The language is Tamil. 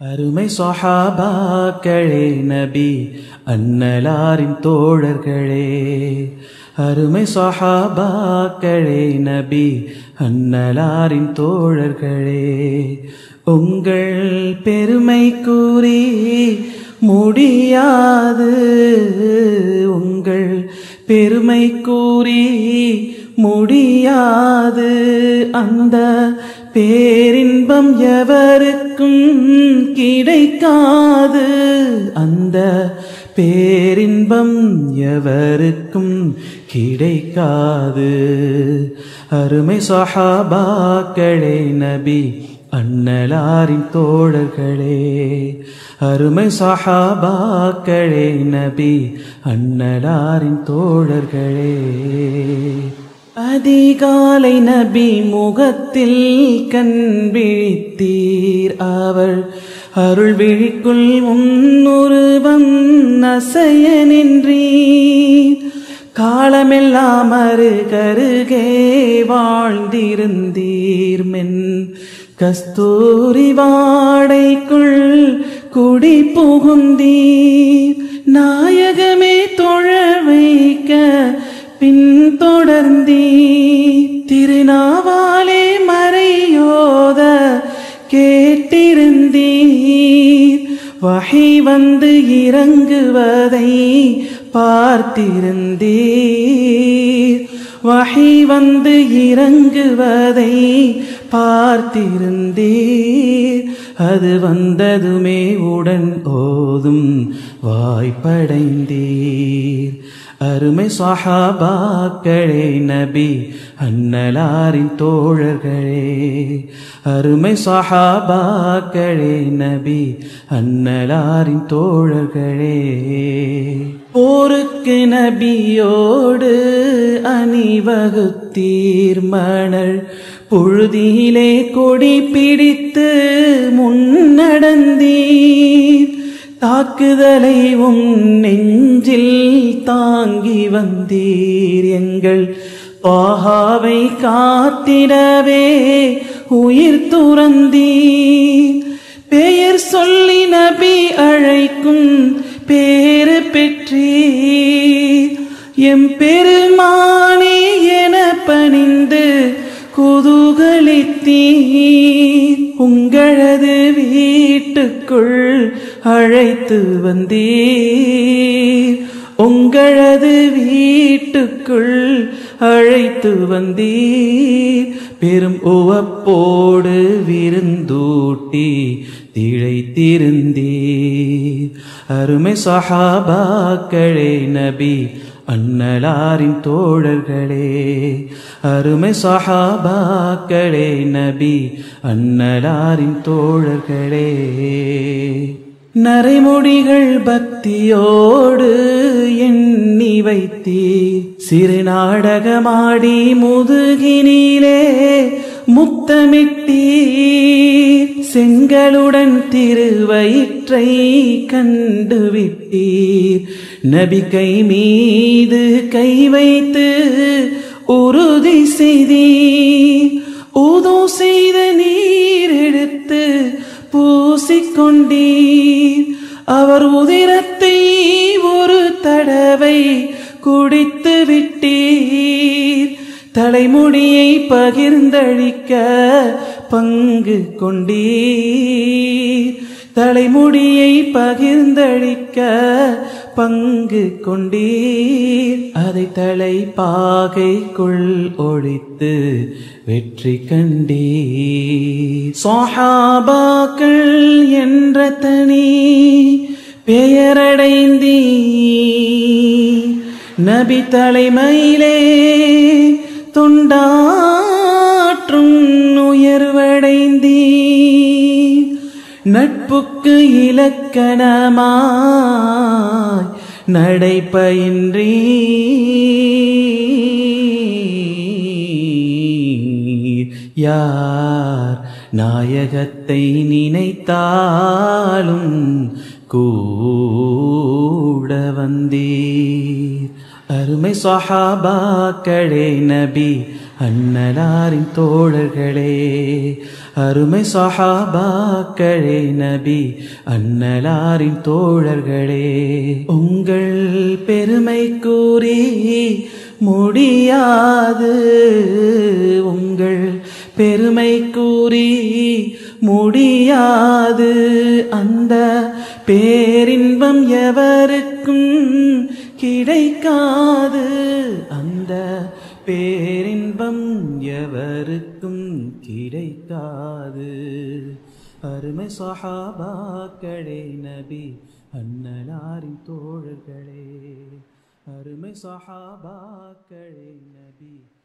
அருமை சொஹாபாக்களே நபி அன்னலாரின் தோழர்களே அருமை சொஹாபாக்களே நபி அன்னலாரின் தோழர்களே உங்கள் பெருமை கூறி முடியாது உங்கள் பெருமை கூறி முடியாது அந்த பேரின்பம் எவருக்கும் கிடைக்காது அந்த பேரின்பம் எவருக்கும் கிடைக்காது அருமை சஹாபாக்களே நபி அன்னலாரின் தோழர்களே அருமை சஹாபாக்களே நபி அன்னலாரின் தோழர்களே அதிகாலை நபி முகத்தில் கண் விழித்தீர் அவர் அருள் விழிக்குள் முன்னுருவம் நசைய நின்றீர் காலமெல்லாம் அருகருகே வாழ்ந்திருந்தீர் மென் கஸ்தூரி வாடைக்குள் குடி புகுந்தீர் நாயகமே தொழ வைக்க பின்தொடர்ந்தீ திருநாவாலே மறையோத கேட்டிருந்தீர் வகை வந்து இறங்குவதை பார்த்திருந்தீர் வகை வந்து இறங்குவதை பார்த்திருந்தீர் அது வந்ததுமே உடன் ஓதும் வாய்ப்படைந்தீர் அருமை சஹாபாக்களே நபி அன்னலாரின் தோழர்களே அருமை சஹாபாக்களே நபி அன்னலாரின் தோழர்களே போருக்கு நபியோடு அணிவகுத்தீர் மணல் பொழுதிலே கொடி பிடித்து முன்னடந்தீர் தாக்குதலை உம் நெஞ்சில் தாங்கி வந்தீர் எங்கள் பாகாவை காத்திடவே உயிர் துறந்தீர் பெயர் சொல்லி நபி அழைக்கும் பேரு பெற்றீர் எம் பெருமானே என பணிந்து குதூகலித்தீர் உங்களது வீட்டுக்குள் அழைத்து வந்தீர் உங்களது வீட்டுக்குள் அழைத்து வந்தீர் பெரும் உவப்போடு விருந்தூட்டி திளைத்திருந்தீர் அருமை சஹாபாக்களே நபி அன்னலாரின் தோழர்களே அருமை சஹாபாக்களே நபி அன்னலாரின் தோழர்களே நரைமொழிகள் பக்தியோடு எண்ணி வைத்தீர் சிறு நாடகமாடி முதுகினிலே முத்தமிட்டீர் செங்கலுடன் திருவயிற்றை கண்டுவிட்டீர் நபி கை மீது கை வைத்து உறுதி செய்தீர் ஊதோ செய்த நீர் எடுத்து பூசிக்கொண்டீர் அவர் உதிரத்தை ஒரு தடவை குடித்து விட்டீர் தலைமுடியை பகிர்ந்தழிக்க பங்கு கொண்டீர் தலைமுடியை பகிர்ந்தழிக்க பங்கு கொண்டீர் அதை தலை பாகைக்குள் ஒழித்து வெற்றி கண்டீர் சோஹாபாக்கள் என்ற தனி பெயரடைந்தீ நபி தலைமையிலே தொண்டாற்றும் உயர்வடைந்தீ நட்புக்கு இலக்கணமாய் நடைபயின்றி யார் நாயகத்தை நினைத்தாலும் கூட வந்தீர் அருமை சஹாபாக்களே நபி அன்னலாரின் தோழர்களே அருமை சஹாபாக்களே நபி அன்னலாரின் தோழர்களே உங்கள் பெருமை கூறி முடியாது உங்கள் பெருமை கூறி முடியாது அந்த பேரின்பம் எவருக்கும் கிடைக்காது அந்த பேரின்பம் எவருக்கும் கிடைக்காது அருமை சஹாபாக்களே நபி அன்னலாரின் தோழர்களே அருமை சஹாபாக்களே நபி